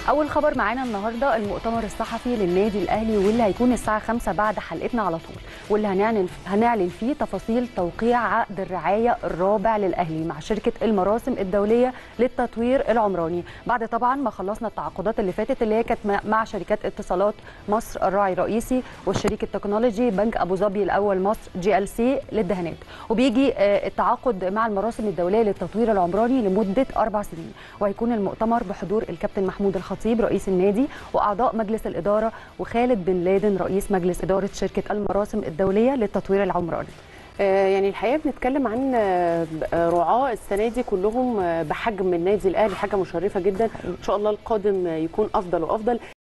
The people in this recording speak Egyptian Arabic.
اول خبر معانا النهارده المؤتمر الصحفي للنادي الاهلي واللي هيكون الساعه 5 بعد حلقتنا على طول واللي هنعلن هنعلن فيه تفاصيل توقيع عقد الرعايه الرابع للاهلي مع شركه المراسم الدوليه للتطوير العمراني بعد طبعا ما خلصنا التعاقدات اللي فاتت اللي هي كانت مع شركات اتصالات مصر الراعي الرئيسي والشريك التكنولوجي بنك ابو ظبي الاول مصر جي ال سي للدهانات وبيجي التعاقد مع المراسم الدوليه للتطوير العمراني لمده اربع سنين وهيكون المؤتمر بحضور الكابتن محمود الخطيب رئيس النادي واعضاء مجلس الاداره وخالد بن لادن رئيس مجلس اداره شركه المراسم الدوليه للتطوير العمراني يعني الحقيقه بنتكلم عن رعاه السنه دي كلهم بحجم النادي الاهلي حاجه مشرفه جدا ان شاء الله القادم يكون افضل وافضل